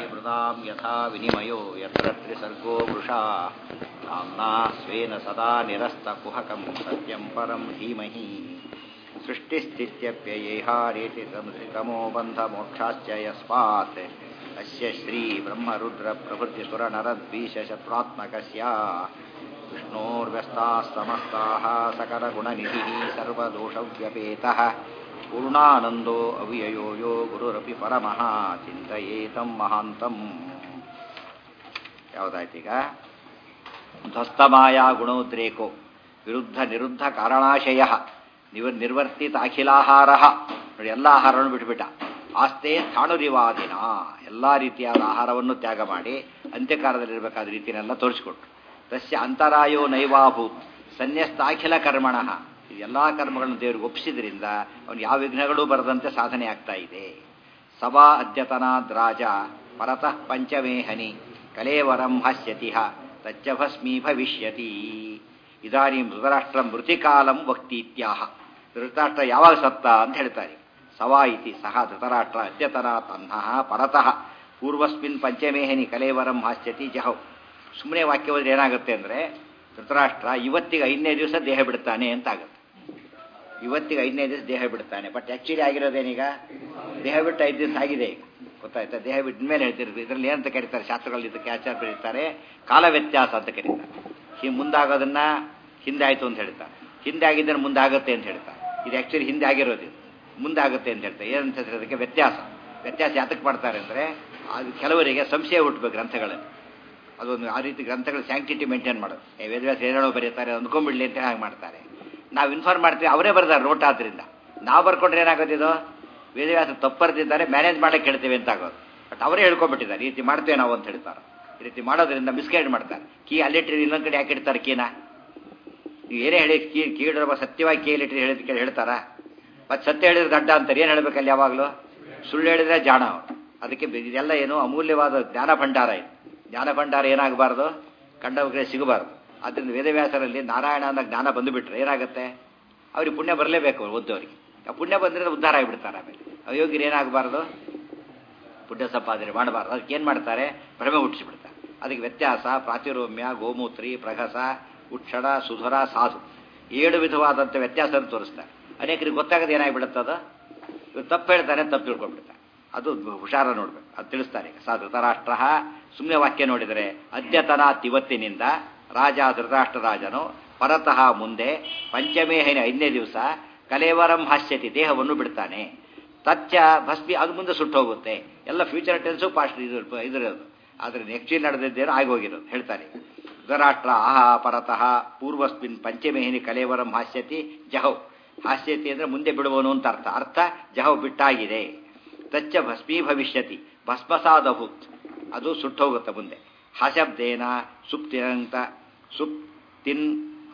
मृदां यथा विनिमयो यत्र त्रिसर्गो वृषा काम्ना स्वेन सदा निरस्तकुहकं सत्यं परं धीमहि सृष्टिस्थित्यप्ययेहारेति तमो बन्धमोक्षाश्च यस्मात् अस्य श्रीब्रह्मरुद्रप्रभृतिसुरनरद्वीशशत्रुत्मकस्य विष्णोर्व्यस्ताः समस्ताः सकलगुणनिधिः सर्वदोषव्यपेतः पूर्णानन्दो अव्ययो यो ಗುರುರಪಿ ಪರಮಃ ಚಿಂತಯೇತಂ ಮಹಾಂತಂ ಯಾವುದಾಯ್ತೀಗ ಧ್ವಸ್ತಮಾಯ ಗುಣೋದ್ರೇಕೋ ವಿರುದ್ಧ ನಿರುದ್ಧ ಕಾರಣಾಶಯ ನಿವ ನಿರ್ವರ್ತಿತ ಅಖಿಲಾಹಾರ ನೋಡಿ ಎಲ್ಲ ಆಹಾರವನ್ನು ಬಿಟ್ಬಿಟ್ಟ ಆಸ್ತೆ ಸ್ಥಾಣುರಿವಾದಿನ ಎಲ್ಲ ರೀತಿಯಾದ ಆಹಾರವನ್ನು ತ್ಯಾಗ ಮಾಡಿ ಅಂತ್ಯಕಾಲದಲ್ಲಿರಬೇಕಾದ ರೀತಿಯನ್ನೆಲ್ಲ ತೋರಿಸಿಕೊಟ್ರು ತಸ್ಯ ಅಂತರಾಯೋ ನೈವಾಭೂತ್ ಸನ್ಯಸ್ತಾಖಿಲ ಕರ್ಮಣಃ ಎಲ್ಲ ಕರ್ಮಗಳನ್ನು ದೇವರಿಗೆ ಒಪ್ಪಿಸಿದ್ರಿಂದ ಅವನು ಯಾವ ವಿಘ್ನಗಳೂ ಬರದಂತೆ ಸಾಧನೆ ಆಗ್ತಾ ಇದೆ ಸಭಾ ಅದ್ಯತನಾದ್ ರಾಜ ಪರತಃ ಪಂಚಮೇಹನಿ ಕಲೇವರಂ ಹಸ್ಯತಿಹ ತಚ್ಚ ಭಸ್ಮೀ ಭವಿಷ್ಯತಿ ಇದಾನೀಂ ಧೃತರಾಷ್ಟ್ರ ಮೃತಿಕಾಲಂ ವಕ್ತೀತ್ಯಾಹ ಧೃತರಾಷ್ಟ್ರ ಯಾವಾಗ ಸತ್ತ ಅಂತ ಹೇಳ್ತಾರೆ ಸವಾ ಇತಿ ಸಹ ಧೃತರಾಷ್ಟ್ರ ಅದ್ಯತನ ತನ್ನಃ ಪರತಃ ಪೂರ್ವಸ್ಮಿನ್ ಪಂಚಮೇಹನಿ ಕಲೇವರಂ ಹಾಸ್ಯತಿ ಜಹೌ ಸುಮ್ಮನೆ ವಾಕ್ಯ ಹೋದ್ರೆ ಏನಾಗುತ್ತೆ ಅಂದರೆ ಧೃತರಾಷ್ಟ್ರ ಇವತ್ತಿಗೆ ಐದನೇ ದಿವಸ ದೇಹ ಬಿಡ್ತಾನೆ ಅಂತ ಆಗುತ್ತೆ ಇವತ್ತಿಗೆ ಐದನೇ ದಿವಸ ದೇಹ ಬಿಡ್ತಾನೆ ಬಟ್ ಆ್ಯಕ್ಚುಲಿ ಆಗಿರೋದೇನೀಗ ದೇಹ ಬಿಟ್ಟು ಐದು ದಿವಸ ಆಗಿದೆ ಈಗ ಗೊತ್ತಾಯ್ತಾ ದೇಹ ಬಿಟ್ಟ ಮೇಲೆ ಹೇಳ್ತಿರೋದು ಇದರಲ್ಲಿ ಏನಂತ ಕರೀತಾರೆ ಶಾಸ್ತ್ರಗಳಲ್ಲಿ ಇದಕ್ಕೆ ಆಚಾರ ಬರೀತಾರೆ ಕಾಲ ವ್ಯತ್ಯಾಸ ಅಂತ ಕರೀತಾರೆ ಹಿ ಮುಂದಾಗೋದನ್ನ ಹಿಂದೆ ಆಯಿತು ಅಂತ ಹೇಳ್ತಾರೆ ಹಿಂದೆ ಆಗಿದ್ದನ್ನು ಮುಂದಾಗುತ್ತೆ ಅಂತ ಹೇಳ್ತಾರೆ ಇದು ಆ್ಯಕ್ಚುಲಿ ಹಿಂದೆ ಆಗಿರೋದು ಇದು ಮುಂದಾಗುತ್ತೆ ಅಂತ ಹೇಳ್ತಾರೆ ಏನಂತ ಹೇಳ್ತಾರೆ ಅದಕ್ಕೆ ವ್ಯತ್ಯಾಸ ವ್ಯತ್ಯಾಸ ಯಾತಕ್ಕೆ ಮಾಡ್ತಾರೆ ಅಂದರೆ ಅದು ಕೆಲವರಿಗೆ ಸಂಶಯ ಹುಟ್ಟಬೇಕು ಗ್ರಂಥಗಳಲ್ಲಿ ಅದೊಂದು ಆ ರೀತಿ ಗ್ರಂಥಗಳು ಸ್ಯಾಂಕ್ಟಿಟಿ ಮೇಂಟೈನ್ ಮಾಡೋದು ಏ ವೇದವ್ಯಾಸ ಏನೇಳೋ ಬರೀತಾರೆ ಅಂದ್ಕೊಂಡ್ಬಿಡ್ಲಿ ಅಂತ ಹಾಗೆ ಮಾಡ್ತಾರೆ ನಾವು ಇನ್ಫಾರ್ಮ್ ಮಾಡ್ತೀವಿ ಅವರೇ ಬರ್ತಾರೆ ನೋಟ್ ಆದ್ರಿಂದ ನಾವು ಬರ್ಕೊಂಡ್ರೆ ಏನಾಗೋದಿದು ವೇದವ್ಯಾಸ ತಪ್ಪರ್ದಿದ್ದಾರೆ ಮ್ಯಾನೇಜ್ ಮಾಡಕ್ಕೆ ಹೇಳ್ತೇವೆ ಅಂತ ಆಗೋದು ಬಟ್ ಅವರೇ ಹೇಳ್ಕೊಂಡ್ಬಿಟ್ಟಿದ್ದಾರೆ ಈ ರೀತಿ ಮಾಡ್ತೇವೆ ನಾವು ಅಂತ ಹೇಳ್ತಾರೆ ಈ ರೀತಿ ಮಾಡೋದ್ರಿಂದ ಮಿಸ್ಗೈಡ್ ಮಾಡ್ತಾರೆ ಕೀ ಅಲ್ಲಿಟ್ಟಿರಿ ಇನ್ನೊಂದು ಕಡೆ ಯಾಕೆ ಇಡ್ತಾರೆ ಕೀನ ನೀವು ಏನೇ ಹೇಳಿ ಕೀ ಕೀ ಇಡೋ ಸತ್ಯವಾಗಿ ಕೀ ಇಟ್ಟಿರಿ ಹೇಳಿದ ಕೇಳಿ ಹೇಳ್ತಾರಾ ಮತ್ತು ಸತ್ಯ ಹೇಳಿದ್ರೆ ಗಡ್ಡ ಅಂತಾರೆ ಏನು ಹೇಳ್ಬೇಕಲ್ಲಿ ಯಾವಾಗಲೂ ಸುಳ್ಳು ಹೇಳಿದ್ರೆ ಜಾಣ ಅವರು ಅದಕ್ಕೆ ಇದೆಲ್ಲ ಏನು ಅಮೂಲ್ಯವಾದ ಜ್ಞಾನ ಭಂಡಾರ ಇದು ಜ್ಞಾನ ಭಂಡಾರ ಏನಾಗಬಾರ್ದು ಕಂಡವರಿಗೆ ಸಿಗಬಾರ್ದು ಅದರಿಂದ ವೇದವ್ಯಾಸರಲ್ಲಿ ನಾರಾಯಣ ಅನ್ನೋ ಜ್ಞಾನ ಬಂದುಬಿಟ್ರೆ ಏನಾಗುತ್ತೆ ಅವ್ರಿಗೆ ಪುಣ್ಯ ಬರಲೇಬೇಕು ಓದ್ದವರಿಗೆ ಆ ಪುಣ್ಯ ಬಂದರೆ ಉದ್ಧಾರ ಆಗಿಬಿಡ್ತಾರೆ ಆಮೇಲೆ ಅಯೋಗ್ಯರು ಏನಾಗಬಾರ್ದು ಪುಣ್ಯ ಸಂಪಾದನೆ ಮಾಡಬಾರ್ದು ಅದಕ್ಕೆ ಏನು ಮಾಡ್ತಾರೆ ಭ್ರಮೆ ಹುಟ್ಟಿಸಿಬಿಡ್ತಾರೆ ಅದಕ್ಕೆ ವ್ಯತ್ಯಾಸ ಪ್ರಾತಿರೋಮ್ಯ ಗೋಮೂತ್ರಿ ಪ್ರಘಸ ಉಕ್ಷಣ ಸುಧುರ ಸಾಧು ಏಳು ವಿಧವಾದಂಥ ವ್ಯತ್ಯಾಸವನ್ನು ತೋರಿಸ್ತಾರೆ ಅನೇಕರಿಗೆ ಗೊತ್ತಾಗದೆ ಏನಾಗಿಬಿಡುತ್ತೆ ಅದು ಇವ್ರು ತಪ್ಪು ಹೇಳ್ತಾರೆ ತಪ್ಪು ತಿಳ್ಕೊಂಡ್ಬಿಡ್ತಾರೆ ಅದು ಹುಷಾರ ನೋಡ್ಬೇಕು ಅದು ತಿಳಿಸ್ತಾರೆ ಸಾ ಧೃತರಾಷ್ಟ್ರ ಸುಮ್ಮನೆ ವಾಕ್ಯ ನೋಡಿದರೆ ಅದ್ಯತನ ಇವತ್ತಿನಿಂದ ರಾಜ ಧೃತರಾಷ್ಟ್ರ ರಾಜನು ಪರತಃ ಮುಂದೆ ಪಂಚಮೇಹಿನ ಐದನೇ ದಿವಸ ಕಲೇವರಂ ಹಾಸ್ಯತಿ ದೇಹವನ್ನು ಬಿಡ್ತಾನೆ ತಚ್ಚ ಭಸ್ಮಿ ಅದು ಮುಂದೆ ಸುಟ್ಟು ಹೋಗುತ್ತೆ ಎಲ್ಲ ಫ್ಯೂಚರ್ ಟೆನ್ಸು ಪಾಸ್ಟ್ ಇದು ಇದಿರೋದು ಆದರೆ ನೆಕ್ಸ್ಟ್ ನಡೆದಿದ್ದೇನೋ ಆಗೋಗಿರೋದು ಹೇಳ್ತಾರೆ ಧೃತರಾಷ್ಟ್ರ ಆಹ ಪರತಃ ಪೂರ್ವಸ್ಮಿನ್ ಪಂಚಮೇಹಿನಿ ಕಲೇವರಂ ಹಾಸ್ಯತಿ ಜಹೌ ಹಾಸ್ಯತಿ ಅಂದರೆ ಮುಂದೆ ಬಿಡುವನು ಅಂತ ಅರ್ಥ ಅರ್ಥ ಜಹೌ ಬಿಟ್ಟಾಗಿದೆ ತಚ್ಚ ಭಸ್ಮೀ ಭವಿಷ್ಯತಿ ಭಸ್ಮಸಾದಭೂತ್ ಅದು ಸುಟ್ಟೋಗುತ್ತೆ ಮುಂದೆ ಹಶಬ್ದೇನ ಸುಪ್ತಿನಂತ ಸುಪ್ತಿನ್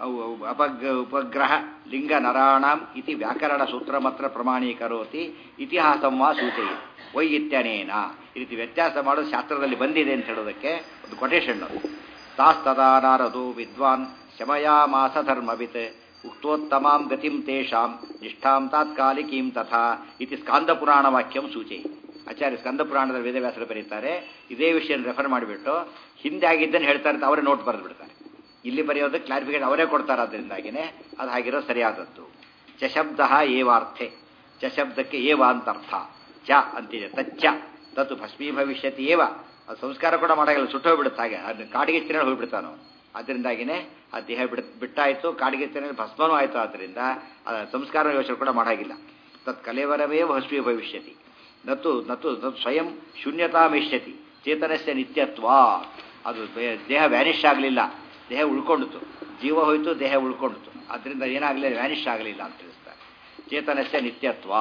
ಅಪಗ್ ಉಪಗ್ರಹ ಲಿಂಗ ನರಾಣಾಂ ಇತಿ ವ್ಯಾಕರಣ ಸೂತ್ರ ಮಾತ್ರ ಪ್ರಮಾಣೀಕರೋತಿ ಇತಿಹಾಸಂ ವಾ ಸೂಚಯಿ ವೈ ಇತ್ಯನೇನ ಈ ರೀತಿ ವ್ಯತ್ಯಾಸ ಮಾಡೋದು ಶಾಸ್ತ್ರದಲ್ಲಿ ಬಂದಿದೆ ಅಂತ ಹೇಳೋದಕ್ಕೆ ಒಂದು ಕೊಟೇಶನ್ ತಾಸ್ತದಾ ನಾರದು ವಿದ್ವಾನ್ ಶಮಯಾಮಾಸ ಧರ್ಮವಿತ್ ಉಕ್ತೋತ್ತಮಾಂ ಗತಿಂ ತೇಷಾಂ ನಿಷ್ಠಾಂ ತಾತ್ಕಾಲಿಕೀಂ ತಥಾ ಇತಿ ಸ್ಕಾಂದ ಪುರಾಣ ವಾಕ್ಯಂ ಸೂಚಯಿ ಆಚಾರ್ಯ ಸ್ಕಂದ ಪುರಾಣದ ವೇದವ್ಯಾಸರು ಬರೀತಾರೆ ಇದೇ ವಿಷಯ ರೆಫರ್ ಮಾಡಿಬಿಟ್ಟು ಹಿಂದೆ ಆಗಿದ್ದನ್ನು ಹೇಳ್ತಾರೆ ಅಂತ ಅವರೇ ನೋಟ್ ಬರೆದು ಬಿಡ್ತಾರೆ ಇಲ್ಲಿ ಬರೆಯೋದು ಕ್ಲಾರಿಫಿಕೇಶನ್ ಅವರೇ ಕೊಡ್ತಾರೆ ಅದರಿಂದಾಗಿನೇ ಅದು ಹಾಗಿರೋ ಸರಿಯಾದದ್ದು ಚಶಬ್ದ ಏವಾರ್ಥೆ ಚಶಬ್ದಕ್ಕೆ ಏವ ಅಂತ ಅರ್ಥ ಚ ಅಂತಿದೆ ತಚ್ಚ ತತ್ತು ಭಸ್ಮೀ ಭವಿಷ್ಯತಿ ಏವ ಅದು ಸಂಸ್ಕಾರ ಕೂಡ ಮಾಡೋಲ್ಲ ಸುಟ್ಟೋಗ್ಬಿಡುತ್ತೆ ಹಾಗೆ ಅದನ್ನ ಕಾಡಿಗೆ ತಿನ್ನ ಹೋಗ್ಬಿಡ್ತಾನೋ ಅದರಿಂದಾಗಿನೇ ಆ ದೇಹ ಬಿಡ್ ಬಿಟ್ಟಾಯಿತು ಕಾಡಿಗೆ ತಿನ್ನ ಭಸ್ಮನೂ ಆಯಿತು ಆದ್ದರಿಂದ ಸಂಸ್ಕಾರ ಯೋಚನೆ ಕೂಡ ಮಾಡೋಗಿಲ್ಲ ತತ್ ಕಲೇವರವೇ ಭಸ್ಮೀ ಭವಿಷ್ಯತಿ ನತ್ತು ನತ್ತು ಸ್ವಯಂ ಶೂನ್ಯತಾ ಮಿಷ್ಯತಿ ಚೇತನಸ್ಯ ನಿತ್ಯತ್ವ ಅದು ದೇಹ ವ್ಯಾನಿಷ್ ಆಗಲಿಲ್ಲ ದೇಹ ಉಳ್ಕೊಂಡಿತು ಜೀವ ಹೋಯಿತು ದೇಹ ಉಳ್ಕೊಂಡಿತು ಅದರಿಂದ ಏನಾಗಲಿಲ್ಲ ವ್ಯಾನಿಷ್ ಆಗಲಿಲ್ಲ ಅಂತ ತಿಳಿಸ್ತಾರೆ ಚೇತನಸ್ಯ ನಿತ್ಯತ್ವ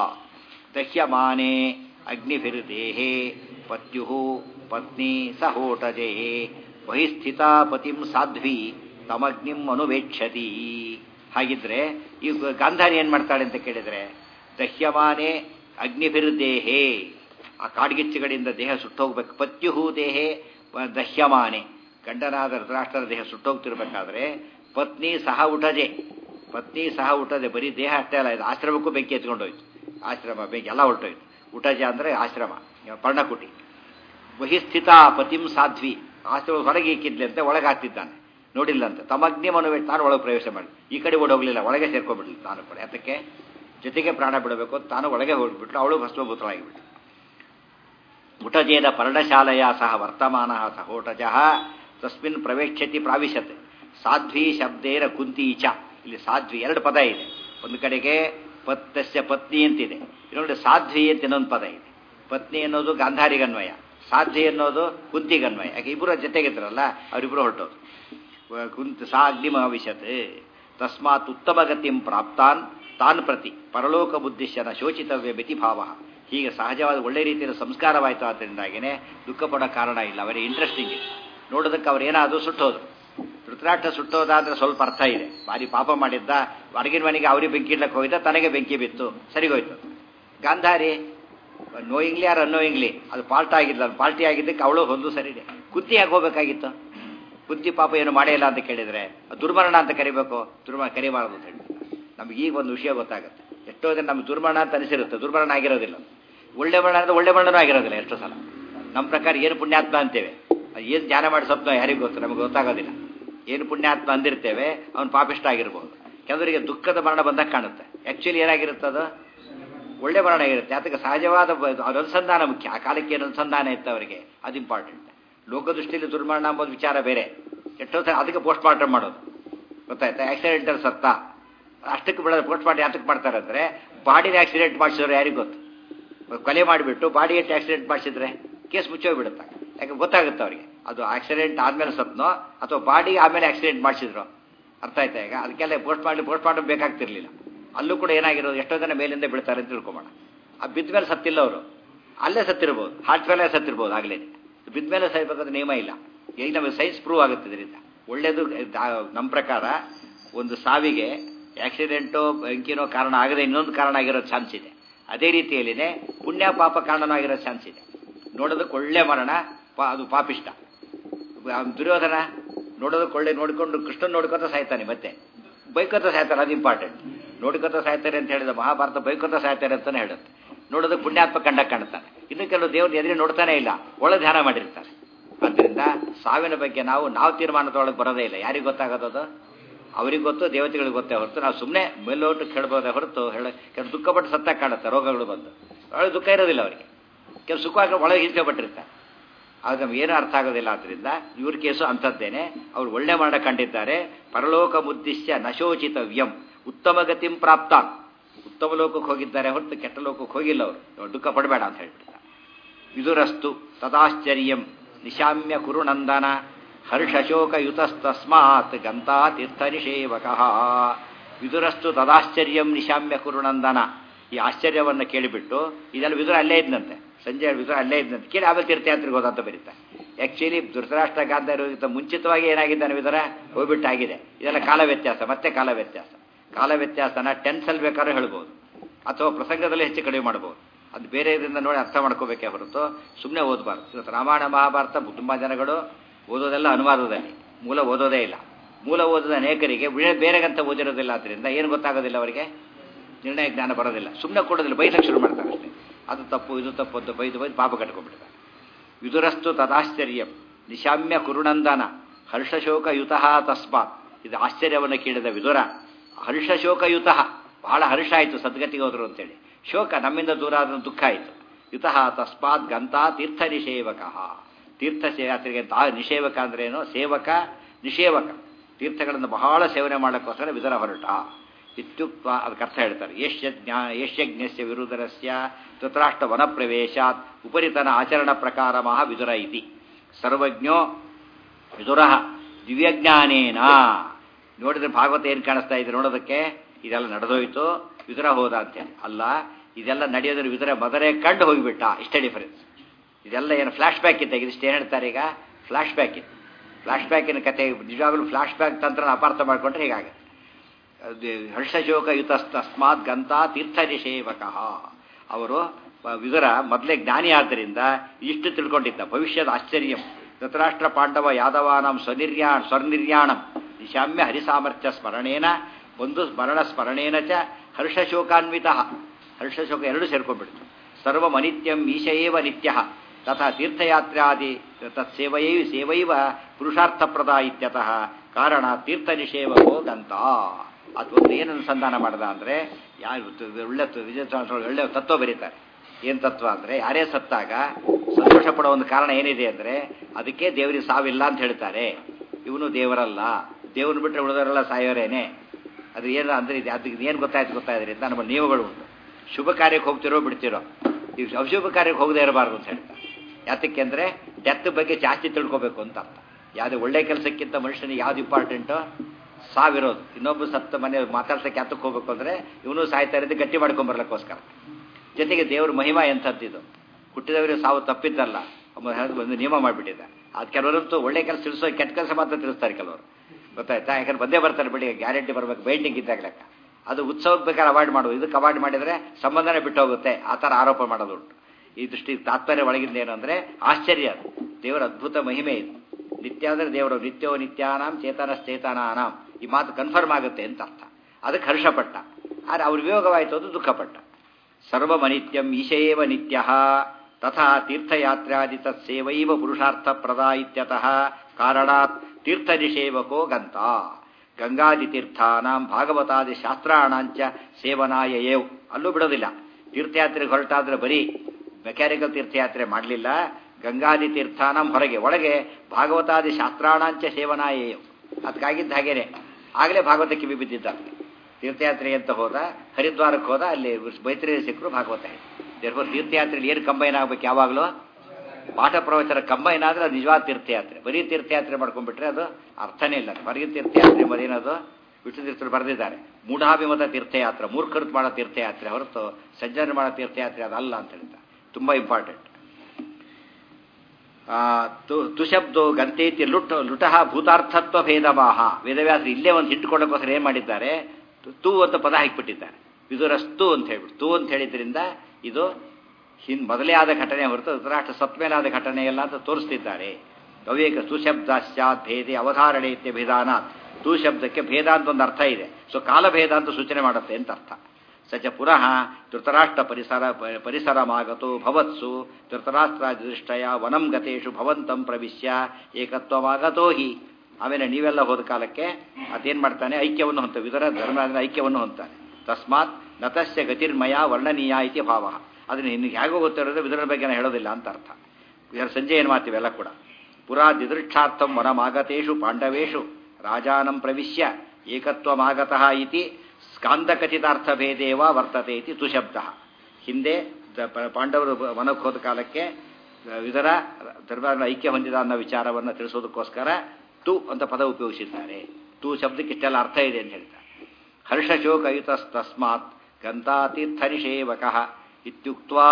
ದಹ್ಯಮಾನೆ ಅಗ್ನಿಭಿರ್ದೇಹೇ ಪತ್ಯು ಪತ್ನಿ ಸಹೋಟಜೆ ಬಹಿಸ್ಥಿತ ಪತಿಂ ಸಾಧ್ವಿ ತಮಗ್ನಿಂ ಅನುವೇಕ್ಷತಿ ಹಾಗಿದ್ರೆ ಈ ಗಾಂಧಾರಿ ಏನು ಮಾಡ್ತಾಳೆ ಅಂತ ಕೇಳಿದರೆ ದಹ್ಯಮಾನೆ ಅಗ್ನಿಭಿರ್ದೇಹೇ ಆ ಕಾಡ್ಗಿಚ್ಚುಗಳಿಂದ ದೇಹ ಸುಟ್ಟೋಗ್ಬೇಕು ಪತ್ಯುಹು ದೇಹೇ ದಹ್ಯಮಾನೆ ಗಂಡನಾದ ಧೃತರಾಷ್ಟ್ರದ ದೇಹ ಸುಟ್ಟೋಗ್ತಿರ್ಬೇಕಾದ್ರೆ ಪತ್ನಿ ಸಹ ಉಟಜೆ ಪತ್ನಿ ಸಹ ಉಟದೆ ಬರೀ ದೇಹ ಅಷ್ಟೇ ಅಲ್ಲ ಇದು ಆಶ್ರಮಕ್ಕೂ ಬೆಂಕಿ ಎತ್ಕೊಂಡೋಯ್ತು ಆಶ್ರಮ ಬೆಂಕಿ ಎಲ್ಲ ಹೊರಟೋಯ್ತು ಉಟಜ ಅಂದರೆ ಆಶ್ರಮ ಪರ್ಣಕುಟಿ ಬಹಿಸ್ಥಿತ ಪತಿಂ ಸಾಧ್ವಿ ಆಸ್ತಿ ಹೊರಗೆ ಇಕ್ಕಿದ್ಲಿ ಅಂತ ಒಳಗೆ ಹಾಕ್ತಿದ್ದಾನೆ ನೋಡಿಲ್ಲಂತೆ ತಮಗ್ನಿ ಮನುವೆ ತಾನು ಒಳಗೆ ಪ್ರವೇಶ ಮಾಡಿ ಈ ಕಡೆ ಓಡೋಗ್ಲಿಲ್ಲ ಒಳಗೆ ಸೇರ್ಕೊಂಡ್ಬಿಡ್ಲಿ ತಾನು ಕೂಡ ಯಾತಕ್ಕೆ ಜೊತೆಗೆ ಪ್ರಾಣ ಬಿಡಬೇಕು ತಾನು ಒಳಗೆ ಹೋಗ್ಬಿಟ್ಲು ಅವಳು ಭಸ್ಮಭೂತರಾಗಿಬಿಟ್ಲು ಮುಟಜೇದ ಪರ್ಣಶಾಲೆಯ ಸಹ ವರ್ತಮಾನ ಸಹೋಟಜ ತಸ್ಮಿನ್ ಪ್ರವೇಕ್ಷತಿ ಪ್ರಾವಿಶತ್ ಸಾಧ್ವಿ ಶಬ್ದೇನ ಕುಂತಿ ಚ ಇಲ್ಲಿ ಸಾಧ್ವಿ ಎರಡು ಪದ ಇದೆ ಒಂದು ಕಡೆಗೆ ಪತ್ತಸ್ಯ ಪತ್ನಿ ಅಂತಿದೆ ಇನ್ನೊಂದು ಸಾಧ್ವಿ ಅಂತ ಇನ್ನೊಂದು ಪದ ಇದೆ ಪತ್ನಿ ಅನ್ನೋದು ಗಾಂಧಾರಿಗನ್ವಯ ಸಾಧ್ವಿ ಅನ್ನೋದು ಕುಂತಿಗನ್ವಯ ಯಾಕೆ ಇಬ್ಬರು ಜೊತೆಗಿದ್ರಲ್ಲ ಅವರಿಬ್ಬರು ಹೊರಟೋದು ಕುಂತ ಸಾ ಅಗ್ನಿಮವಿಶತ್ ತಸ್ಮಾತ್ ಉತ್ತಮ ಗತಿಂ ಪ್ರಾಪ್ತಾನ್ ತಾನ್ ಪ್ರತಿ ಪರಲೋಕ ಬುದ್ಧಿಶ್ಯನ ಶೋಚಿತವ್ಯ ಭಾವ ಹೀಗೆ ಸಹಜವಾದ ಒಳ್ಳೆ ರೀತಿಯಲ್ಲಿ ಸಂಸ್ಕಾರವಾಯಿತು ಆದ್ದರಿಂದಾಗಿನೇ ದುಃಖ ಪಡೋ ಕಾರಣ ಇಲ್ಲ ಅವರೇ ಇಂಟ್ರೆಸ್ಟಿಂಗ್ ಇದೆ ನೋಡೋದಕ್ಕೆ ಅವ್ರು ಏನಾದರೂ ಸುಟ್ಟೋದು ಧೃತರಾಷ್ಟ್ರ ಸುಟ್ಟೋದಾದ್ರೆ ಸ್ವಲ್ಪ ಅರ್ಥ ಇದೆ ಭಾರಿ ಪಾಪ ಮಾಡಿದ್ದ ಹೊರಗಿನ ಮನೆಗೆ ಅವ್ರಿಗೆ ಬೆಂಕಿ ಇಡ್ಲಕ್ಕೆ ಹೋಗಿದ್ದ ತನಗೆ ಬೆಂಕಿ ಬಿತ್ತು ಸರಿಗೋಯ್ತು ಗಾಂಧಾರಿ ನೋಯಿಂಗ್ಲಿ ಆರ್ ಅನ್ನೋಯಿಂಗ್ಲಿ ಅದು ಪಾಲ್ಟ್ ಆಗಿಲ್ಲ ಅದು ಪಾಲ್ಟಿ ಆಗಿದ್ದಕ್ಕೆ ಅವಳು ಹೊಂದು ಸರಿ ಇದೆ ಕುತ್ತಿ ಯಾಕೆ ಹೋಗ್ಬೇಕಾಗಿತ್ತು ಕುತ್ತಿ ಪಾಪ ಏನು ಮಾಡೇ ಇಲ್ಲ ಅಂತ ಕೇಳಿದ್ರೆ ದುರ್ಮರಣ ಅಂತ ಕರಿಬೇಕು ದುರ್ಮರಣ ಕರಿಬಾರದು ಅಂತ ಹೇಳಿ ನಮ್ಗೆ ಈಗ ಒಂದು ವಿಷಯ ಗೊತ್ತಾಗುತ್ತೆ ಎಷ್ಟೋ ಜನ ನಮ್ಗೆ ದುರ್ಮರಣ ಅಂತ ಅನಿಸಿರುತ್ತೆ ದುರ್ಮರಣ ಆಗಿರೋದಿಲ್ಲ ಒಳ್ಳೆ ಮರಣ ಅಂದ್ರೆ ಒಳ್ಳೆ ಮರಣನೂ ಆಗಿರೋದಿಲ್ಲ ಎಷ್ಟೋ ಸಲ ನಮ್ಮ ಪ್ರಕಾರ ಏನು ಪುಣ್ಯಾತ್ಮ ಅಂತೇವೆ ಏನು ಧ್ಯಾನ ಮಾಡಿ ಸ್ವಪ್ನ ಯಾರಿಗೂ ಗೊತ್ತು ನಮಗೆ ಗೊತ್ತಾಗೋದಿಲ್ಲ ಏನು ಪುಣ್ಯಾತ್ಮ ಅಂದಿರ್ತೇವೆ ಅವನು ಪಾಪಿಷ್ಟ ಆಗಿರ್ಬೋದು ಕೆಲವರಿಗೆ ದುಃಖದ ಮರಣ ಬಂದಾಗ ಕಾಣುತ್ತೆ ಆ್ಯಕ್ಚುಲಿ ಏನಾಗಿರುತ್ತದು ಒಳ್ಳೆ ಮರಣ ಇರುತ್ತೆ ಅದಕ್ಕೆ ಸಹಜವಾದ ಅನುಸಂಧಾನ ಮುಖ್ಯ ಆ ಕಾಲಕ್ಕೆ ಏನು ಅನುಸಂಧಾನ ಇತ್ತು ಅವರಿಗೆ ಅದು ಇಂಪಾರ್ಟೆಂಟ್ ಲೋಕದೃಷ್ಟಿಯಲ್ಲಿ ದುರ್ಮರಣ ಅಂಬೋದು ವಿಚಾರ ಬೇರೆ ಎಷ್ಟೋ ಸಲ ಅದಕ್ಕೆ ಪೋಸ್ಟ್ ಮಾರ್ಟಮ್ ಮಾಡೋದು ಗೊತ್ತಾಯ್ತಾ ಆಕ್ಸಿಡೆಂಟಲ್ ಸತ್ತ ಅಷ್ಟಕ್ಕೆ ಬಿಡೋದು ಪೋಸ್ಟ್ ಮಾರ್ಟಮ್ ಯಾತಕ್ಕೆ ಮಾಡ್ತಾರೆ ಅಂದರೆ ಬಾಡಿನ ಆಕ್ಸಿಡೆಂಟ್ ಮಾಡಿಸಿದ್ರೆ ಯಾರಿಗೂ ಗೊತ್ತು ಕೊಲೆ ಮಾಡಿಬಿಟ್ಟು ಬಾಡಿ ಎಷ್ಟು ಆಕ್ಸಿಡೆಂಟ್ ಮಾಡಿಸಿದ್ರೆ ಕೇಸ್ ಮುಚ್ಚೋಗ್ಬಿಡುತ್ತೆ ಯಾಕೆ ಗೊತ್ತಾಗುತ್ತೆ ಅವರಿಗೆ ಅದು ಆಕ್ಸಿಡೆಂಟ್ ಆದಮೇಲೆ ಸತ್ನೋ ಅಥವಾ ಬಾಡಿ ಆಮೇಲೆ ಆಕ್ಸಿಡೆಂಟ್ ಮಾಡಿಸಿದ್ರು ಅರ್ಥ ಆಯ್ತಾ ಈಗ ಅದಕ್ಕೆಲ್ಲ ಪೋಸ್ಟ್ ಮಾಡಿ ಪೋಸ್ಟ್ ಮಾರ್ಟಮ್ ಬೇಕಾಗ್ತಿರ್ಲಿಲ್ಲ ಅಲ್ಲೂ ಕೂಡ ಏನಾಗಿರೋದು ಎಷ್ಟೋ ಜನ ಮೇಲಿಂದ ಬೀಳ್ತಾರೆ ಅಂತ ತಿಳ್ಕೊಬೋಣ ಆ ಬಿದ್ದ ಮೇಲೆ ಸತ್ತಿಲ್ಲ ಅವರು ಅಲ್ಲೇ ಸತ್ತಿರ್ಬೋದು ಹಾರ್ಟ್ ಮೇಲೆ ಸತ್ತಿರ್ಬೋದು ಆಗಲೇ ಬಿದ್ದ ಮೇಲೆ ಸಾಯ್ಬೇಕಾದ ನಿಯಮ ಇಲ್ಲ ಈಗ ನಮಗೆ ಸೈನ್ಸ್ ಪ್ರೂವ್ ಆಗುತ್ತೆ ಇದರಿಂದ ಒಳ್ಳೇದು ನಮ್ಮ ಪ್ರಕಾರ ಒಂದು ಸಾವಿಗೆ ಆಕ್ಸಿಡೆಂಟೋ ಬೆಂಕಿನೋ ಕಾರಣ ಆಗದೆ ಇನ್ನೊಂದು ಕಾರಣ ಆಗಿರೋ ಚಾನ್ಸ್ ಇದೆ ಅದೇ ರೀತಿಯಲ್ಲಿನೇ ಪುಣ್ಯ ಪಾಪ ಕಾರಣನೂ ಆಗಿರೋ ಚಾನ್ಸ್ ಇದೆ ನೋಡೋದಕ್ಕೆ ಒಳ್ಳೆ ಮರಣ ಪಾ ಅದು ಪಾಪಿಷ್ಟ ದುರ್ಯೋಧನ ನೋಡೋದಕ್ಕೆ ಒಳ್ಳೆ ನೋಡಿಕೊಂಡು ಕೃಷ್ಣನ್ ನೋಡ್ಕೊತ ಸಾಯ್ತಾನೆ ಮತ್ತೆ ಬೈಕೋತ ಸಾಯ್ತಾರೆ ಅದು ಇಂಪಾರ್ಟೆಂಟ್ ನೋಡ್ಕೊತ ಸಾಯ್ತಾರೆ ಅಂತ ಹೇಳಿದ ಮಹಾಭಾರತ ಬೈಕೋತ ಸಾಯ್ತಾರೆ ಅಂತಾನೆ ಹೇಳುತ್ತೆ ನೋಡೋದಕ್ಕೆ ಪುಣ್ಯಾತ್ಮ ಕಂಡ ಕಾಣ್ತಾನೆ ಇನ್ನು ಕೆಲವು ದೇವ್ರ ಎದುರು ನೋಡ್ತಾನೆ ಇಲ್ಲ ಒಳ ಧ್ಯಾನ ಮಾಡಿರ್ತಾರೆ ಆದ್ದರಿಂದ ಸಾವಿನ ಬಗ್ಗೆ ನಾವು ನಾವು ತೀರ್ಮಾನದೊಳಗೆ ಬರೋದೇ ಇಲ್ಲ ಯಾರಿಗೆ ಗೊತ್ತಾಗೋದು ಅವ್ರಿಗೆ ಗೊತ್ತು ದೇವತೆಗಳಿಗೆ ಗೊತ್ತೇ ಹೊರತು ನಾವು ಸುಮ್ಮನೆ ಮೇಲೋಟು ಕೇಳ್ಬೋದೇ ಹೊರತು ಹೇಳ ಕೆಲವು ದುಃಖಪಟ್ಟು ಸತ್ತ ಕಾಣುತ್ತೆ ರೋಗಗಳು ಬಂದು ಒಳಗೆ ದುಃಖ ಇರೋದಿಲ್ಲ ಅವರಿಗೆ ಕೆಲವು ಸುಖವಾಗಿ ಒಳಗೆ ಹಿಂಸೆಪಟ್ಟಿರ್ತಾರೆ ಅದು ನಮ್ಗೆ ಏನೂ ಅರ್ಥ ಆಗೋದಿಲ್ಲ ಆದ್ದರಿಂದ ಇವ್ರ ಕೇಸು ಅಂಥದ್ದೇನೆ ಅವ್ರು ಒಳ್ಳೆ ಮಾಡ ಕಂಡಿದ್ದಾರೆ ಪರಲೋಕ ಮುದ್ದಿಶ್ಯ ನಶೋಚಿತವ್ಯಂ ಉತ್ತಮ ಗತಿಂ ಪ್ರಾಪ್ತ ಉತ್ತಮ ಲೋಕಕ್ಕೆ ಹೋಗಿದ್ದಾರೆ ಹೊರತು ಕೆಟ್ಟ ಲೋಕಕ್ಕೆ ಹೋಗಿಲ್ಲ ಅವರು ದುಃಖ ಪಡಬೇಡ ಅಂತ ಹೇಳ್ಬಿಡ್ತಾರೆ ವಿದುರಸ್ತು ತದಾಶ್ಚರ್ಯಂ ನಿಶಾಮ್ಯ ಕುರುನಂದನ ಹರ್ಷಶೋಕಯುತಸ್ತಸ್ಮಾತ್ ಗಂತಾ ತೀರ್ಥ ನಿಷೇವಕ ವಿದುರಸ್ತು ತದಾಶ್ಚರ್ಯಂ ನಿಶಾಮ್ಯ ಕುರುನಂದನ ಈ ಆಶ್ಚರ್ಯವನ್ನು ಕೇಳಿಬಿಟ್ಟು ಇದೆಲ್ಲ ವಿದುರ ಅಲ್ಲೇ ಇದ್ದಂತೆ ಸಂಜೆ ವಿದುರ ಅಲ್ಲೇ ಇದ್ದಂತೆ ಕೇಳಿ ಆಮೇಲೆ ತೀರ್ಥಯಾತ್ರೆಗೆ ಹೋದಂತ ಬರೀತಾರೆ ಆ್ಯಕ್ಚುಲಿ ಧೃತರಾಷ್ಟ್ರ ಗಾಂಧಾರಕ್ಕಿಂತ ಮುಂಚಿತವಾಗಿ ಏನಾಗಿದ್ದಾನೆ ವಿದುರ ಹೋಗ್ಬಿಟ್ಟಾಗಿದೆ ಇದೆಲ್ಲ ಕಾಲ ವ್ಯತ್ಯಾಸ ಮತ್ತೆ ಕಾಲ ವ್ಯತ್ಯಾಸ ಕಾಲ ವ್ಯತ್ಯಾಸನ ಟೆನ್ಸಲ್ಲಿ ಬೇಕಾದ್ರೂ ಹೇಳ್ಬೋದು ಅಥವಾ ಪ್ರಸಂಗದಲ್ಲಿ ಹೆಚ್ಚು ಕಡಿಮೆ ಮಾಡ್ಬೋದು ಅದು ಬೇರೆ ಇದರಿಂದ ನೋಡಿ ಅರ್ಥ ಮಾಡ್ಕೋಬೇಕೇ ಹೊರತು ಸುಮ್ಮನೆ ಓದಬಾರ್ದು ಇವತ್ತು ರಾಮಾಯಣ ಮಹಾಭಾರತ ತುಂಬ ಜನಗಳು ಓದೋದೆಲ್ಲ ಅನುವಾದದಲ್ಲಿ ಮೂಲ ಓದೋದೇ ಇಲ್ಲ ಮೂಲ ಓದದ ಅನೇಕರಿಗೆ ಬೇರೆಗಂತ ಓದಿರೋದಿಲ್ಲ ಆದ್ದರಿಂದ ಏನು ಗೊತ್ತಾಗೋದಿಲ್ಲ ಅವರಿಗೆ ನಿರ್ಣಯ ಜ್ಞಾನ ಬರೋದಿಲ್ಲ ಸುಮ್ಮನೆ ಕೊಡೋದಿಲ್ಲ ಬೈದಕ್ಕೆ ಶುರು ಮಾಡ್ತಾರೆ ಅಷ್ಟೇ ಅದು ತಪ್ಪು ಇದು ತಪ್ಪು ಅಂತ ಬೈದು ಬೈದು ಪಾಪ ಕಟ್ಕೊಂಡ್ಬಿಡ್ತಾರೆ ವಿದುರಸ್ತು ತದಾಶ್ಚರ್ಯಂ ನಿಶಾಮ್ಯ ಕುರುನಂದನ ಹರ್ಷಶೋಕಯುತ ತಸ್ಮಾತ್ ಇದು ಆಶ್ಚರ್ಯವನ್ನು ಕೇಳಿದ ವಿದುರ ಹರ್ಷಶೋಕಯುತ ಬಹಳ ಹರ್ಷ ಆಯಿತು ಸದ್ಗತಿಗೆ ಹೋದ್ರು ಅಂತೇಳಿ ಶೋಕ ನಮ್ಮಿಂದ ದೂರ ಆದ ದುಃಖ ಆಯಿತು ಯುತಃ ತಸ್ಮಾತ್ ಗಂತಾ ತೀರ್ಥ ನಿಷೇವಕ ತೀರ್ಥ ಯಾತ್ರೆಗೆ ತಾ ನಿಷೇವಕ ಅಂದ್ರೇನು ಸೇವಕ ನಿಷೇವಕ ತೀರ್ಥಗಳನ್ನು ಬಹಳ ಸೇವನೆ ಮಾಡೋಕ್ಕೋಸ್ಕರ ವಿದುರ ಹೊರಟ ಇತ್ಯುಕ್ತ ಅದಕ್ಕೆ ಅರ್ಥ ಹೇಳ್ತಾರೆ ಯಶ್ಯ ಜ್ಞಾ ಯಶ್ಯಜ್ಞಸ್ಯ ವಿರುದರಸ್ಯ ಧೃತರಾಷ್ಟ್ರ ವನಪ್ರವೇಶಾತ್ ಉಪರಿತನ ಆಚರಣ ಪ್ರಕಾರ ಮಹಾ ವಿದುರ ಇತಿ ಸರ್ವಜ್ಞೋ ವಿದುರ ದಿವ್ಯಜ್ಞಾನೇನ ನೋಡಿದ್ರೆ ಭಾಗವತ ಏನು ಕಾಣಿಸ್ತಾ ಇದೆ ನೋಡೋದಕ್ಕೆ ಇದೆಲ್ಲ ನಡೆದೋಯ್ತು ವಿದುರ ಹೋದ ಅಂತೇಳಿ ಅಲ್ಲ ಇದೆಲ್ಲ ನಡೆಯೋದ್ರ ವಿದುರ ಮೊದಲೇ ಕಂಡು ಹೋಗಿಬಿಟ್ಟ ಇಷ್ಟೇ ಡಿಫರೆನ್ಸ್ ಇದೆಲ್ಲ ಏನು ಫ್ಲಾಶ್ ಬ್ಯಾಕ್ ಇದ್ದಾಗ ಇದಿಷ್ಟು ಏನು ಹೇಳ್ತಾರೆ ಈಗ ಫ್ಲಾಶ್ ಬ್ಯಾಕ್ ಇದೆ ಫ್ಲಾಶ್ ಬ್ಯಾಕಿನ ಕತೆ ನಿಜವಾಗಲೂ ಫ್ಲಾಶ್ ಬ್ಯಾಕ್ ತಂತ್ರನ ಅಪಾರ್ಥ ಮಾಡಿಕೊಂಡ್ರೆ ಹೀಗಾಗುತ್ತೆ ಹರ್ಷಶೋಕ ತಸ್ಮಾತ್ ಗಂತ ತೀರ್ಥ ನಿಷೇವಕ ಅವರು ವಿದುರ ಮೊದಲೇ ಜ್ಞಾನಿ ಆದ್ದರಿಂದ ಇಷ್ಟು ತಿಳ್ಕೊಂಡಿದ್ದ ಭವಿಷ್ಯದ ಆಶ್ಚರ್ಯಂ ಧೃತರಾಷ್ಟ್ರ ಪಾಂಡವ ಯಾದವಾನಂ ಸ್ವನಿರ್ಯಾಣ ಸ್ವರ್ನಿರ್ಯಾಣಂ ನಿಶಾಮ್ಯ ಹರಿಸಾಮರ್ಥ್ಯ ಸ್ಮರಣೇನ ಒಂದು ಸ್ಮರಣ ಸ್ಮರಣೇನ ಚ ಹರ್ಷಶೋಕಾನ್ವಿತ ಹರ್ಷಶೋಕ ಎರಡು ಸೇರ್ಕೊಂಡ್ಬಿಡ್ತು ಸರ್ವಮನಿತ್ಯಂ ಈಶಯೇವ ನಿತ್ಯ ತಥಾ ತೀರ್ಥಯಾತ್ರಾದಿ ತತ್ಸೇವಯೈ ಸೇವೈವ ಪುರುಷಾರ್ಥಪ್ರದ ಇತ್ಯತಃ ಕಾರಣ ತೀರ್ಥ ನಿಷೇವಕೋ ಗಂತ ಅದೊಂದು ಏನು ಅನುಸಂಧಾನ ಮಾಡ್ದ ಅಂದರೆ ಯಾರು ಒಳ್ಳೆ ವಿಜಯ ಒಳ್ಳೆ ತತ್ವ ಬರೀತಾರೆ ಏನು ತತ್ವ ಅಂದರೆ ಯಾರೇ ಸತ್ತಾಗ ಸಂತೋಷ ಪಡೋ ಒಂದು ಕಾರಣ ಏನಿದೆ ಅಂದರೆ ಅದಕ್ಕೆ ದೇವರಿಗೆ ಸಾವಿಲ್ಲ ಅಂತ ಹೇಳ್ತಾರೆ ಇವನು ದೇವರಲ್ಲ ದೇವ್ರನ್ನ ಬಿಟ್ಟರೆ ಉಳಿದವರೆಲ್ಲ ಸಾಯೋರೇನೆ ಅದು ಏನು ಅಂದರೆ ಇದು ಅದಕ್ಕೆ ಏನು ಗೊತ್ತಾಯ್ತು ಗೊತ್ತಾದ್ರಿಂದ ನಮ್ಮ ನಿಯಮಗಳು ಉಂಟು ಶುಭ ಕಾರ್ಯಕ್ಕೆ ಹೋಗ್ತಿರೋ ಬಿಡ್ತಿರೋ ಈಗ ಅಶುಭ ಕಾರ್ಯಕ್ಕೆ ಹೋಗದೇ ಇರಬಾರ್ದು ಅಂತ ಹೇಳ್ತಾರೆ ಯಾತಕ್ಕೆ ಅಂದರೆ ಡೆತ್ ಬಗ್ಗೆ ಜಾಸ್ತಿ ತಿಳ್ಕೊಬೇಕು ಅಂತ ಅರ್ಥ ಯಾವುದೇ ಒಳ್ಳೆ ಕೆಲಸಕ್ಕಿಂತ ಮನುಷ್ಯನಿಗೆ ಯಾವ್ದು ಇಂಪಾರ್ಟೆಂಟು ಸಾವಿರೋದು ಇನ್ನೊಬ್ಬ ಸತ್ತ ಮನೆ ಮಾತಾಡ್ಸಕ್ಕೆ ಯಾತಕ್ಕೆ ಹೋಗ್ಬೇಕು ಅಂದರೆ ಇವನು ಸಾಯ್ತಾ ಇರೋದು ಗಟ್ಟಿ ಮಾಡ್ಕೊಂಬರ್ಲಿಕ್ಕೋಸ್ಕರ ಜೊತೆಗೆ ದೇವ್ರ ಮಹಿಮಾ ಎಂಥದ್ದಿದು ಹುಟ್ಟಿದವರಿಗೆ ಸಾವು ತಪ್ಪಿದ್ದಲ್ಲ ಒಂದು ನಿಯಮ ಮಾಡಿಬಿಟ್ಟಿದೆ ಅದು ಕೆಲವರಂತೂ ಒಳ್ಳೆ ಕೆಲಸ ತಿಳಿಸೋ ಕೆಟ್ಟ ಕೆಲಸ ಮಾತ್ರ ತಿಳಿಸ್ತಾರೆ ಕೆಲವರು ಗೊತ್ತಾಯ್ತಾ ಯಾಕಂದ್ರೆ ಬಂದೇ ಬರ್ತಾರೆ ಬಿಡಿ ಗ್ಯಾರಂಟಿ ಬರ್ಬೇಕು ಬೈಂಡಿಂಗ್ ಇದ್ದಾಗ ಲೆಕ್ಕ ಅದು ಉತ್ಸವಕ್ಕೆ ಬೇಕಾದ್ರೆ ಅವಾಯ್ಡ್ ಮಾಡೋದು ಇದಕ್ಕೆ ಅವಾಯ್ಡ್ ಮಾಡಿದರೆ ಸಂಬಂಧನೇ ಬಿಟ್ಟು ಹೋಗುತ್ತೆ ಆ ಥರ ಆರೋಪ ಮಾಡೋದುಂಟು ಈ ದೃಷ್ಟಿ ತಾತ್ಪರ್ಯ ಒಳಗಿಂದ ಏನು ಅಂದರೆ ಆಶ್ಚರ್ಯ ಅದು ದೇವರ ಅದ್ಭುತ ಮಹಿಮೆ ಇದು ನಿತ್ಯ ಅಂದರೆ ದೇವರು ನಿತ್ಯೋ ನಿತ್ಯಾನಾಂ ಚೇತನಶ್ಚೇತನಾನಾಂ ಈ ಮಾತು ಕನ್ಫರ್ಮ್ ಆಗುತ್ತೆ ಅಂತ ಅರ್ಥ ಅದಕ್ಕೆ ಹರ್ಷಪಟ್ಟ ಆದರೆ ಅವ್ರ ವಿಯೋಗವಾಯಿತು ಅದು ದುಃಖಪಟ್ಟ ಸರ್ವಮನಿತ್ಯಂ ಈಶೇವ ನಿತ್ಯ ತಥಾ ತೀರ್ಥಯಾತ್ರಾದಿ ತತ್ಸೇವೈವ ಪುರುಷಾರ್ಥಪ್ರದ ಇತ್ಯತಃ ಕಾರಣಾತ್ ತೀರ್ಥನಿಷೇವಕೋ ಗಂತ ಗಂಗಾದಿತೀರ್ಥಾನಾಂ ಭಾಗವತಾದಿ ಶಾಸ್ತ್ರಾಣಾಂಚ ಸೇವನಾಯ ಏವ್ ಅಲ್ಲೂ ಬಿಡೋದಿಲ್ಲ ತೀರ್ಥಯಾತ್ರೆಗೆ ಹೊರಟಾದ್ರೆ ಬರೀ ಮೆಕ್ಯಾನಿಕಲ್ ತೀರ್ಥಯಾತ್ರೆ ಮಾಡಲಿಲ್ಲ ಗಂಗಾದಿ ತೀರ್ಥಾನಂ ಹೊರಗೆ ಒಳಗೆ ಭಾಗವತಾದಿ ಶಾಸ್ತ್ರಾಣಾಂಚ ಸೇವನಾಯ ಏವ್ ಅದಕ್ಕಾಗಿದ್ದ ಹಾಗೇನೆ ಆಗಲೇ ಭಾಗವತಕ್ಕೆ ಬಿದ್ದಿದ್ದಾನೆ ತೀರ್ಥಯಾತ್ರೆ ಅಂತ ಹೋದ ಹರಿದ್ವಾರಕ್ಕೆ ಹೋದ ಅಲ್ಲಿ ಮೈತ್ರಿ ಸಿಕ್ಕರು ಭಾಗವತ ದೇರ್ಫೋರ್ ತೀರ್ಥಯಾತ್ರೆಯಲ್ಲಿ ಏನು ಕಂಬೈನ್ ಆಗ್ಬೇಕು ಯಾವಾಗಲೂ ಪಾಠ ಪ್ರವಚನ ಕಂಬೈನ್ ಆದರೆ ಅದು ನಿಜವಾದ ತೀರ್ಥಯಾತ್ರೆ ಬರೀ ತೀರ್ಥಯಾತ್ರೆ ಮಾಡ್ಕೊಂಡ್ಬಿಟ್ರೆ ಅದು ಅರ್ಥನೇ ಇಲ್ಲ ಬರೀ ತೀರ್ಥಯಾತ್ರೆ ಮರೇನದು ವಿಷ್ಣು ತೀರ್ಥರು ಬರೆದಿದ್ದಾರೆ ಮೂಢಾಭಿಮತ ತೀರ್ಥಯಾತ್ರೆ ಮೂರ್ಖರು ಮಾಡೋ ತೀರ್ಥಯಾತ್ರೆ ಹೊರತು ಸಜ್ಜನ ಮಾಡೋ ತೀರ್ಥಯಾತ್ರೆ ಅದಲ್ಲ ಅಂತ ಹೇಳ್ತಾರೆ ತುಂಬ ಇಂಪಾರ್ಟೆಂಟ್ ತುಶಬ್ದೋ ಗಂತೇತಿ ಲುಟ್ ಲುಟಃ ಭೂತಾರ್ಥತ್ವ ಭೇದಮಾಹ ವೇದವ್ಯಾಸರು ಇಲ್ಲೇ ಒಂದು ಹಿಟ್ಟುಕೊಳ್ಳೋಕ್ಕೋಸ್ಕರ ಏನು ಮಾಡಿದ್ದಾರೆ ತೂ ಅಂತ ಪದ ಹಾಕಿಬಿಟ್ಟಿದ್ದಾರೆ ವಿದುರಸ್ತು ಅಂತ ಹೇಳ್ಬಿಟ್ಟು ತೂ ಅಂತ ಹೇಳಿದ್ರಿಂದ ಇದು ಹಿನ್ ಮೊದಲೇ ಆದ ಘಟನೆ ಹೊರತು ಧೃತರಾಷ್ಟ್ರ ಸತ್ಮೇಲಾದ ಘಟನೆ ಎಲ್ಲ ಅಂತ ತೋರಿಸ್ತಿದ್ದಾರೆ ಅವೇಕ ಸುಶಬ್ದಾಶ್ಚಾತ್ ಭೇದೆ ಅವಧಾರಣೆ ಇತ್ಯ ಭೇದಾನ ತೂ ಶಬ್ದಕ್ಕೆ ಭೇದ ಅಂತ ಒಂದು ಅರ್ಥ ಇದೆ ಸೊ ಕಾಲಭೇದ ಅಂತ ಸೂಚನೆ ಮಾಡುತ್ತೆ ಅಂತ ಅರ್ಥ ಸಚ ಪುನಃ ಧೃತರಾಷ್ಟ್ರ ಪರಿಸರ ಪರಿಸರಮಾಗತು ಭವತ್ಸು ಧೃತರಾಷ್ಟ್ರಾದೃಷ್ಟಯ ವನಂ ಗತೇಶು ಭವಂತಂ ಪ್ರವಿಶ್ಯ ಏಕತ್ವಮಾಗತೋ ಹಿ ಆಮೇಲೆ ನೀವೆಲ್ಲ ಹೋದ ಕಾಲಕ್ಕೆ ಅದೇನು ಮಾಡ್ತಾನೆ ಐಕ್ಯವನ್ನು ಹೊಂತ ವಿದರ ಧರ್ಮದ ಐಕ್ಯವನ್ನು ಹೊಂತಾನೆ ತಸ್ಮಾತ್ ನತಸ್ಯ ಗತಿರ್ಮಯ ವರ್ಣನೀಯ ಇತಿ ಭಾವ ಅದನ್ನು ಇನ್ನು ಹೇಗೆ ಗೊತ್ತಿರೋದು ವಿದರ ಬಗ್ಗೆ ನಾನು ಹೇಳೋದಿಲ್ಲ ಅಂತ ಅರ್ಥ ಇದರ ಸಂಜೆ ಏನು ಮಾಡ್ತೀವಿ ಎಲ್ಲ ಕೂಡ ಪುರಾ ದಿದೃಕ್ಷಾರ್ಥಂ ವನಮಾಗತೇಷು ಪಾಂಡವೇಶು ರಾಜಾನಂ ಪ್ರವಿಶ್ಯ ಏಕತ್ವಮಾಗತಃ ಇತಿ ಸ್ಕಾಂದಕಥಿತಾರ್ಥಭೇದೇವ ವರ್ತತೆ ಇತಿ ತುಶಬ್ದ ಹಿಂದೆ ಪಾಂಡವರು ವನಕ್ಕೆ ಹೋದ ಕಾಲಕ್ಕೆ ವಿದರ ಧರ್ಮ ಐಕ್ಯ ಹೊಂದಿದ ಅನ್ನೋ ವಿಚಾರವನ್ನು ತಿಳಿಸೋದಕ್ಕೋಸ್ಕರ ತು ಅಂತ ಪದ ಉಪಯೋಗಿಸಿದ್ದಾರೆ ತು ಶಬ್ದಕ್ಕೆ ಇಷ್ಟೆಲ್ಲ ಅರ್ಥ ಇದೆ ಅಂತ ಹೇಳ್ತಾರೆ ಹರ್ಷಶೋಕಯುತಸ್ತಸ್ಮಾತ್ ಗಂತಾತೀರ್ಥನಿಷೇವಕ ಇತ್ಯುಕ್ತ್ವಾ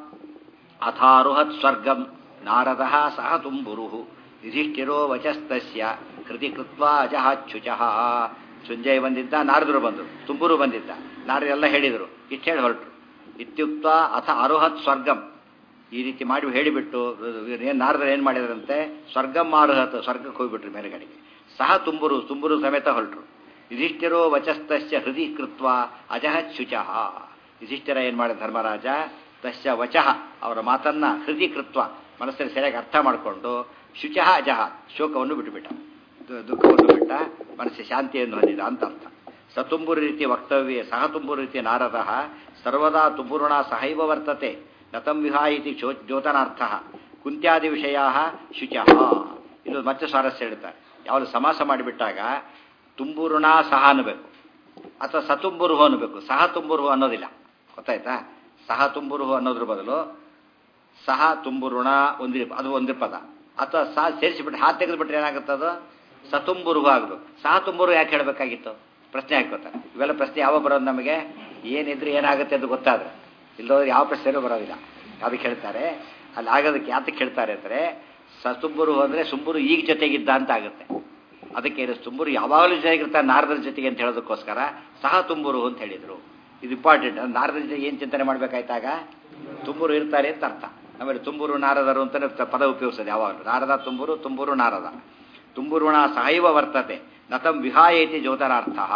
ಅಥಾರುಹತ್ ಸ್ವರ್ಗಂ ನಾರದ ಸಹ ತುಂಬುರು ಯುಧಿಷ್ಠಿರೋ ವಚಸ್ತಸ್ಯ ಕೃತಿ ಕೃತ್ವಾ ಅಜಹಾಚ್ಯುಚಃ ಸುಂಜಯ್ ಬಂದಿದ್ದ ನಾರದರು ಬಂದರು ತುಂಬೂರು ಬಂದಿದ್ದ ನಾರದೆಲ್ಲ ಹೇಳಿದರು ಇಷ್ಟು ಹೇಳಿ ಹೊರಟರು ಇತ್ಯುಕ್ತ ಅಥ ಅರುಹತ್ ಸ್ವರ್ಗಂ ಈ ರೀತಿ ಮಾಡಿ ಹೇಳಿಬಿಟ್ಟು ಏನು ನಾರದರು ಏನು ಮಾಡಿದ್ರಂತೆ ಸ್ವರ್ಗಂ ಆರುಹತ್ ಸ್ವರ್ಗಕ್ಕೆ ಹೋಗ್ಬಿಟ್ರು ಮೇಲ್ಗಡೆಗೆ ಸಹ ತುಂಬುರು ತುಂಬುರು ಸಮೇತ ಹೊರಟರು ಯುಧಿಷ್ಠಿರೋ ವಚಸ್ತಸ್ಯ ಹೃದಯ ಕೃತ್ವ ಅಜಹತ್ ಶುಚಃ ಯುಧಿಷ್ಠಿರ ಏನು ಮಾಡಿದ ಧರ್ಮರಾಜ ತಸ್ಯ ವಚಃ ಅವರ ಮಾತನ್ನ ಹೃದಯ ಕೃತ್ವ ಮನಸ್ಸಲ್ಲಿ ಸರಿಯಾಗಿ ಅರ್ಥ ಮಾಡಿಕೊಂಡು ಶುಚಃ ಅಜಹ ಶೋಕವನ್ನು ಬಿಟ್ಟುಬಿಟ್ಟ ದುಃಖವನ್ನು ಬಿಟ್ಟ ಮನಸ್ಸಿಗೆ ಶಾಂತಿಯನ್ನು ಹೊಂದಿದ ಅಂತ ಅರ್ಥ ಸತುಂಬುರು ರೀತಿ ವಕ್ತವ್ಯ ಸಹ ತುಂಬುರು ರೀತಿ ನಾರದ ಸರ್ವದಾ ತುಂಬುರುಣ ಸಹೈವ ವರ್ತತೆ ನತಂ ವಿಹಾ ಇತಿ ಚೋ ದ್ಯೋತನಾರ್ಥ ಕುಂತ್ಯಾದಿ ವಿಷಯ ಶುಚಃ ಇದು ಮತ್ತೆ ಸ್ವಾರಸ್ಯ ಹೇಳ್ತಾರೆ ಯಾವುದು ಸಮಾಸ ಮಾಡಿಬಿಟ್ಟಾಗ ತುಂಬುರುಣ ಸಹ ಅನ್ನಬೇಕು ಅಥವಾ ಸತುಂಬುರುಹು ಅನ್ನಬೇಕು ಸಹ ತುಂಬುರುಹು ಅನ್ನೋದಿಲ್ಲ ಗೊತ್ತಾಯ್ತಾ ಸಹ ತುಂಬುರುಹು ಅನ್ನೋದ್ರ ಬದಲು ಸಹ ತುಂಬುರುಣ ಒಂದು ಅದು ಒಂದು ಪದ ಅಥವಾ ಸಹ ಸೇರಿಸಿಬಿಟ್ಟು ಹಾತ್ ತೆಗೆದುಬಿಟ್ರೆ ಏನಾಗುತ್ತೆ ಅದು ಸತುಂಬುರುಹು ಆಗಬೇಕು ಸಹ ತುಂಬುರು ಯಾಕೆ ಹೇಳಬೇಕಾಗಿತ್ತು ಪ್ರಶ್ನೆ ಹಾಕೋತಾರೆ ಇವೆಲ್ಲ ಪ್ರಶ್ನೆ ಯಾವ ಬರೋದು ನಮಗೆ ಏನಿದ್ರೆ ಏನಾಗುತ್ತೆ ಅಂತ ಗೊತ್ತಾದ್ರೆ ಇಲ್ಲೋದ್ರೆ ಯಾವ ಪ್ರಶ್ನೆನೂ ಬರೋದಿಲ್ಲ ಅದಕ್ಕೆ ಹೇಳ್ತಾರೆ ಅಲ್ಲಿ ಆಗೋದಕ್ಕೆ ಯಾತಕ್ಕೆ ಹೇಳ್ತಾರೆ ಅಂದರೆ ಸತುಂಬುರು ಅಂದರೆ ಸುಂಬುರು ಈಗ ಜೊತೆಗಿದ್ದ ಅಂತ ಆಗುತ್ತೆ ಅದಕ್ಕೆ ತುಂಬುರು ಯಾವಾಗಲೂ ಜೊತೆಗಿರ್ತಾರೆ ನಾರದರ ಜೊತೆಗೆ ಅಂತ ಹೇಳೋದಕ್ಕೋಸ್ಕರ ಸಹ ತುಂಬುರು ಅಂತ ಹೇಳಿದರು ಇದು ಇಂಪಾರ್ಟೆಂಟ್ ನಾರದರ ಜೊತೆಗೆ ಏನು ಚಿಂತನೆ ಮಾಡಬೇಕಾಯ್ತಾಗ ತುಂಬೂರು ಇರ್ತಾರೆ ಅಂತ ಅರ್ಥ ಆಮೇಲೆ ತುಂಬೂರು ನಾರದರು ಅಂತಲೇ ಪದ ಉಪಯೋಗಿಸೋದು ಯಾವಾಗಲೂ ನಾರದ ತುಂಬೂರು ತುಂಬೂರು ನಾರದ ತುಂಬುರುಣ ಸಹೈವ ವರ್ತತೆ ನತಂ ವಿಹಾಯೇತಿ ಜ್ಯೋತರಾರ್ಥ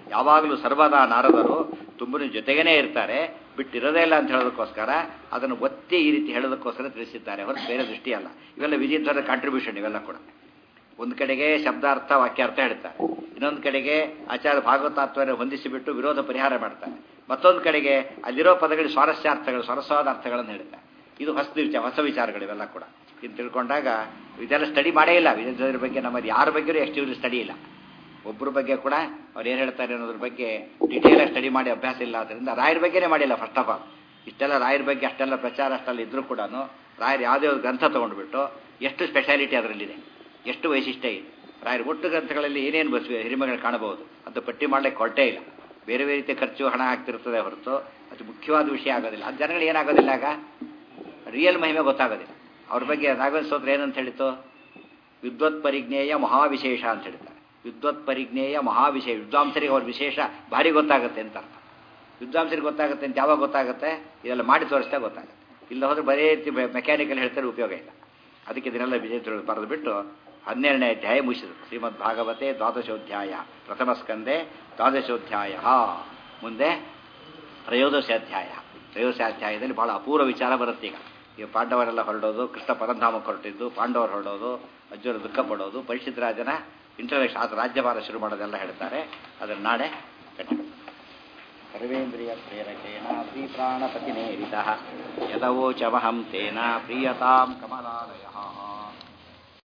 ಯಾವಾಗಲೂ ಸರ್ವದಾ ನಾರದರು ತುಂಬನ ಜೊತೆಗೇನೆ ಇರ್ತಾರೆ ಬಿಟ್ಟಿರೋದೇ ಇಲ್ಲ ಅಂತ ಹೇಳೋದಕ್ಕೋಸ್ಕರ ಅದನ್ನು ಒತ್ತಿ ಈ ರೀತಿ ಹೇಳೋದಕ್ಕೋಸ್ಕರ ತಿಳಿಸಿದ್ದಾರೆ ಹೊರತು ಬೇರೆ ದೃಷ್ಟಿ ಅಲ್ಲ ಇವೆಲ್ಲ ವಿಜಯಧ್ವರ ಕಾಂಟ್ರಿಬ್ಯೂಷನ್ ಇವೆಲ್ಲ ಕೂಡ ಒಂದು ಕಡೆಗೆ ಶಬ್ದಾರ್ಥ ವಾಕ್ಯಾರ್ಥ ಹೇಳ್ತಾರೆ ಇನ್ನೊಂದು ಕಡೆಗೆ ಆಚಾರ ಭಾಗವತಾತ್ವನ ಹೊಂದಿಸಿಬಿಟ್ಟು ವಿರೋಧ ಪರಿಹಾರ ಮಾಡ್ತಾರೆ ಮತ್ತೊಂದು ಕಡೆಗೆ ಅಲ್ಲಿರೋ ಪದಗಳು ಸ್ವಾರಸ್ಯಾರ್ಥಗಳು ಸ್ವರಸ್ವಾದ ಅರ್ಥಗಳನ್ನು ಹೇಳ್ತಾರೆ ಇದು ಹೊಸ ವಿಚಾರ ಹೊಸ ವಿಚಾರಗಳು ಇವೆಲ್ಲ ಕೂಡ ಇದು ತಿಳ್ಕೊಂಡಾಗ ಇದೆಲ್ಲ ಸ್ಟಡಿ ಮಾಡೇ ಇಲ್ಲ ವಿಜಯಧ್ವರ ಬಗ್ಗೆ ನಮ್ಮದು ಯಾರ ಬಗ್ಗೆಯೂ ಎಕ್ಸ್ಟಿವ್ಲಿ ಸ್ಟಡಿ ಇಲ್ಲ ಒಬ್ಬರ ಬಗ್ಗೆ ಕೂಡ ಅವ್ರು ಏನು ಹೇಳ್ತಾರೆ ಅನ್ನೋದ್ರ ಬಗ್ಗೆ ಡಿಟೇಲ್ ಆಗಿ ಸ್ಟಡಿ ಮಾಡಿ ಅಭ್ಯಾಸ ಇಲ್ಲ ಆದ್ದರಿಂದ ರಾಯರ ಬಗ್ಗೆನೇ ಮಾಡಿಲ್ಲ ಫಸ್ಟ್ ಆಫ್ ಆಲ್ ಇಷ್ಟೆಲ್ಲ ರಾಯರ ಬಗ್ಗೆ ಅಷ್ಟೆಲ್ಲ ಪ್ರಚಾರ ಅಷ್ಟೆಲ್ಲ ಇದ್ರೂ ಕೂಡ ರಾಯರು ಯಾವುದೇ ಒಂದು ಗ್ರಂಥ ತೊಗೊಂಡ್ಬಿಟ್ಟು ಎಷ್ಟು ಸ್ಪೆಷಾಲಿಟಿ ಅದರಲ್ಲಿದೆ ಎಷ್ಟು ವೈಶಿಷ್ಟ್ಯ ಇದೆ ರಾಯರ ಒಟ್ಟು ಗ್ರಂಥಗಳಲ್ಲಿ ಏನೇನು ಬಸ್ ಹಿರಿಮೆಗಳು ಕಾಣಬಹುದು ಅಂತ ಪಟ್ಟಿ ಮಾಡಲಿಕ್ಕೆ ಹೊರಟೇ ಇಲ್ಲ ಬೇರೆ ಬೇರೆ ರೀತಿಯ ಖರ್ಚು ಹಣ ಆಗ್ತಿರ್ತದೆ ಹೊರತು ಅದು ಮುಖ್ಯವಾದ ವಿಷಯ ಆಗೋದಿಲ್ಲ ಅದು ಜನಗಳು ಏನಾಗೋದಿಲ್ಲ ಆಗ ರಿಯಲ್ ಮಹಿಮೆ ಗೊತ್ತಾಗೋದಿಲ್ಲ ಅವ್ರ ಬಗ್ಗೆ ರಾಘವೇಂದ್ರ ಸ್ತೋತ್ರ ಏನಂತ ಹೇಳಿತು ವಿದ್ವತ್ ಪರಿಜ್ಞೇಯ ಮಹಾವಿಶೇಷ ಅಂತ ಹೇಳ್ತಾರೆ ವಿದ್ವತ್ ಪರಿಜ್ಞೇಯ ಮಹಾವಿಶೇಷ ವಿದ್ವಾಂಸರಿಗೆ ಅವ್ರ ವಿಶೇಷ ಭಾರಿ ಗೊತ್ತಾಗುತ್ತೆ ಅಂತ ಅರ್ಥ ವಿದ್ವಾಂಸರಿಗೆ ಗೊತ್ತಾಗುತ್ತೆ ಅಂತ ಯಾವಾಗ ಗೊತ್ತಾಗುತ್ತೆ ಇದೆಲ್ಲ ಮಾಡಿ ತೋರಿಸ್ತಾ ಗೊತ್ತಾಗುತ್ತೆ ಇಲ್ಲ ಹೋದ್ರೆ ಬರೀ ಮೆಕ್ಯಾನಿಕಲ್ ಹೇಳ್ತಾರೆ ಉಪಯೋಗ ಇಲ್ಲ ಅದಕ್ಕೆ ಇದನ್ನೆಲ್ಲ ವಿಜಯ ಬರೆದು ಬಿಟ್ಟು ಹನ್ನೆರಡನೇ ಅಧ್ಯಾಯ ಮುಗಿಸಿದರು ಶ್ರೀಮದ್ ಭಾಗವತೆ ದ್ವಾದಶೋಧ್ಯಾಯ ಪ್ರಥಮ ಸ್ಕಂದೆ ದ್ವಾದಶೋಧ್ಯಾಯ ಮುಂದೆ ತ್ರಯೋದಶಾಧ್ಯಾಯ ತ್ರಯೋದಶಾಧ್ಯಾಯದಲ್ಲಿ ಬಹಳ ಅಪೂರ್ವ ವಿಚಾರ ಬರುತ್ತೆ ಈಗ ಈಗ ಪಾಂಡವರೆಲ್ಲ ಹೊರಡೋದು ಕೃಷ್ಣ ಪರಂಧಾಮಕ್ಕೆ ಹೊರಟಿದ್ದು ಪಾಂಡವರು ಹೊರಡೋದು ಅರ್ಜುನ ದುಃಖ ಪಡೋದು ಪರಿಷತ್ ರಾಜನ ಇಂಟರ್ನೆಕ್ಟ್ ಆತ ರಾಜ್ಯಭಾರ ಶುರು ಮಾಡೋದೆಲ್ಲ ಹೇಳ್ತಾರೆ ಅದನ್ನು ನಾಳೆ ಕಂಡು ಸರ್ವೇಂದ್ರಿಯ ಪ್ರೇರಕೇಣ ಶ್ರೀ ಪ್ರಾಣಪತಿನೇರಿತ ಯದವೋಚಮಹಂ ತೇನ ಪ್ರೀಯತಾಂ ಕಮಲಾಲಯ